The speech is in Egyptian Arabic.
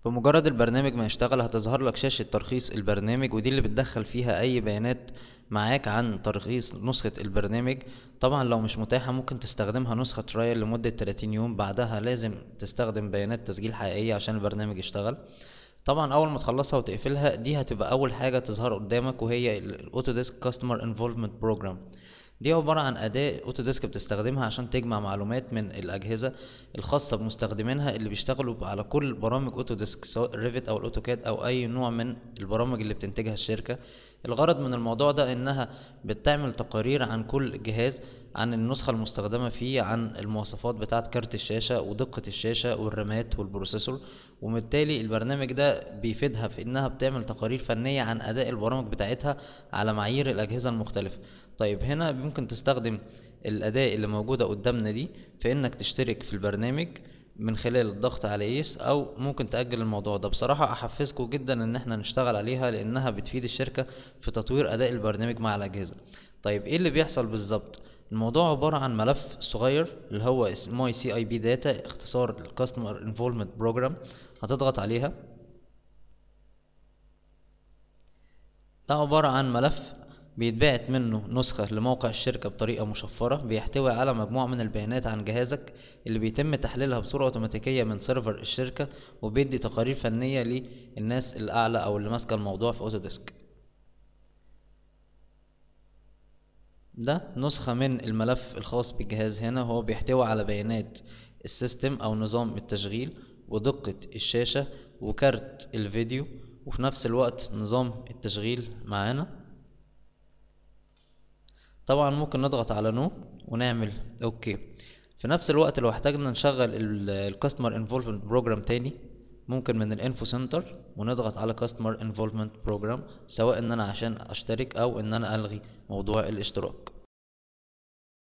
بمجرد البرنامج ما يشتغل هتظهر لك شاشة ترخيص البرنامج ودي اللي بتدخل فيها اي بيانات معاك عن ترخيص نسخة البرنامج طبعا لو مش متاحة ممكن تستخدمها نسخة ترايل لمدة 30 يوم بعدها لازم تستخدم بيانات تسجيل حقيقية عشان البرنامج يشتغل طبعا اول ما تخلصها وتقفلها دي هتبقى اول حاجة تظهر قدامك وهي الاوتوديسك كاستمر انفولفمنت بروجرام دي عبارة عن أداة أوتوديسك بتستخدمها عشان تجمع معلومات من الأجهزة الخاصة بمستخدمينها اللي بيشتغلوا على كل برامج أوتوديسك سواء الريفت أو الأوتوكاد أو أي نوع من البرامج اللي بتنتجها الشركة الغرض من الموضوع ده إنها بتعمل تقارير عن كل جهاز عن النسخة المستخدمة فيه عن المواصفات بتاعة كارت الشاشة ودقة الشاشة والرامات والبروسيسور وبالتالي البرنامج ده بيفيدها في إنها بتعمل تقارير فنية عن أداء البرامج بتاعتها على معايير الأجهزة المختلفة طيب هنا ممكن تستخدم الأداة اللي موجودة قدامنا دي في إنك تشترك في البرنامج من خلال الضغط على يس او ممكن تأجل الموضوع ده بصراحة احفزكم جدا ان احنا نشتغل عليها لانها بتفيد الشركة في تطوير اداء البرنامج مع الاجهزة طيب ايه اللي بيحصل بالظبط الموضوع عبارة عن ملف صغير اللي هو اسمه سي اي بي داتا اختصار الكاستمر انفولمنت بروجرام هتضغط عليها ده عبارة عن ملف بيتبعت منه نسخة لموقع الشركة بطريقة مشفرة بيحتوي على مجموعة من البيانات عن جهازك اللي بيتم تحليلها بصورة اوتوماتيكية من سيرفر الشركة وبيدي تقارير فنية للناس الأعلى أو اللي ماسكة الموضوع في أوتوديسك ده نسخة من الملف الخاص بالجهاز هنا هو بيحتوي على بيانات السيستم أو نظام التشغيل ودقة الشاشة وكارت الفيديو وفي نفس الوقت نظام التشغيل معانا طبعا ممكن نضغط على نو ونعمل اوكي في نفس الوقت لو احتاجنا نشغل الكاستمر انفولفمنت بروجرام تاني ممكن من الانفو سنتر ونضغط على كاستمر انفولفمنت بروجرام سواء ان انا عشان اشترك او ان انا الغي موضوع الاشتراك